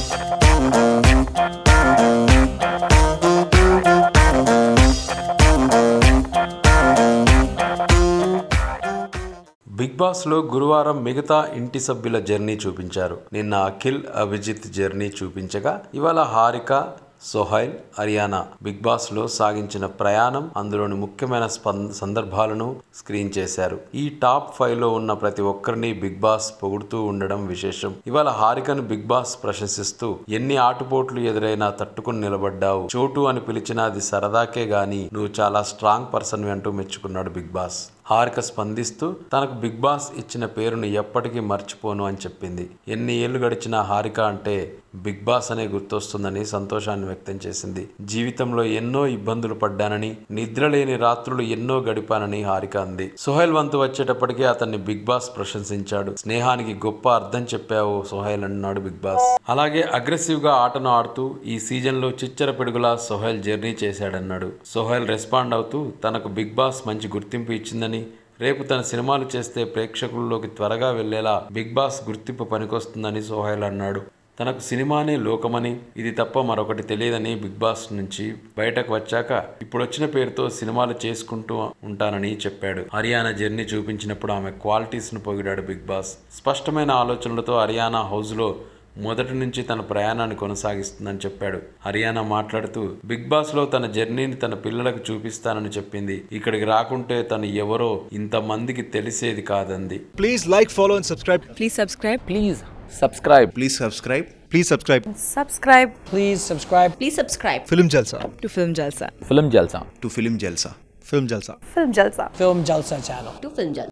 Big Boss లో గురువారం మిగతా ఇంటి సభ్యుల జర్నీ చూపించారు నిన్న అఖిల్ అభిజిత్ జర్నీ చూపించగా ఇవాళ హారిక సోహైల్ హరియానా బిగ్ బాస్ లో సాగించిన ప్రయాణం అందులోని ముఖ్యమైన స్పంద సందర్భాలను స్క్రీన్ చేశారు ఈ టాప్ ఫైవ్ లో ఉన్న ప్రతి ఒక్కరిని బిగ్ బాస్ పొగుడుతూ ఉండడం విశేషం ఇవాళ హారికను బిగ్ బాస్ ప్రశంసిస్తూ ఎన్ని ఆటుపోట్లు ఎదురైనా తట్టుకుని నిలబడ్డావు చోటు అని పిలిచినా అది సరదాకే గాని నువ్వు చాలా స్ట్రాంగ్ పర్సన్ అంటూ మెచ్చుకున్నాడు బిగ్ బాస్ హారిక స్పందిస్తూ తనకు బిగ్ బాస్ ఇచ్చిన పేరును ఎప్పటికీ మర్చిపోను అని చెప్పింది ఎన్ని ఏళ్లు గడిచినా హారిక అంటే బిగ్ బాస్ అనే గుర్తొస్తుందని సంతోషాన్ని వ్యక్తం చేసింది జీవితంలో ఎన్నో ఇబ్బందులు పడ్డానని నిద్రలేని రాత్రులు ఎన్నో గడిపానని హారిక అంది సుహైల్ వంతు వచ్చేటప్పటికి అతన్ని బిగ్ బాస్ ప్రశంసించాడు స్నేహానికి గొప్ప అర్థం చెప్పావు సుహైల్ అన్నాడు బిగ్ బాస్ అలాగే అగ్రెసివ్ గా ఆటను ఆడుతూ ఈ సీజన్ లో చిచ్చర పిడుగులా సోహైల్ జర్నీ చేశాడన్నాడు సోహైల్ రెస్పాండ్ అవుతూ తనకు బిగ్ బాస్ మంచి గుర్తింపు ఇచ్చిందని రేపు తన సినిమాలు చేస్తే ప్రేక్షకుల్లోకి త్వరగా వెళ్లేలా బిగ్ బాస్ గుర్తింపు పనికొస్తుందని సోహైల్ అన్నాడు తనకు సినిమానే లోకమని ఇది తప్ప మరొకటి తెలియదని బిగ్ బాస్ నుంచి బయటకు వచ్చాక ఇప్పుడు వచ్చిన పేరుతో సినిమాలు చేసుకుంటూ ఉంటానని చెప్పాడు హరియానా జర్నీ చూపించినప్పుడు ఆమె క్వాలిటీస్ ను పొగిడాడు బిగ్ బాస్ స్పష్టమైన ఆలోచనలతో హరియానా హౌస్ లో మొదటి నుంచి తన ప్రయాణాన్ని కొనసాగిస్తుందని చెప్పాడు హరియానా మాట్లాడుతూ బిగ్ బాస్ లో తన జర్నీని తన పిల్లలకు చూపిస్తానని చెప్పింది ఇక్కడికి రాకుంటే తను ఎవరో ఇంతమందికి తెలిసేది కాదంది Please like, follow, and subscribe. Please subscribe. Please subscribe. Please subscribe. Please subscribe. Subscribe Please subscribe Please subscribe Film Jalsa. to Film Jalsa. Film Jalsa. To Film Jalsa. Film Jalsa. Film Jalsa. Film Jalsa channel. To Film Jalsa.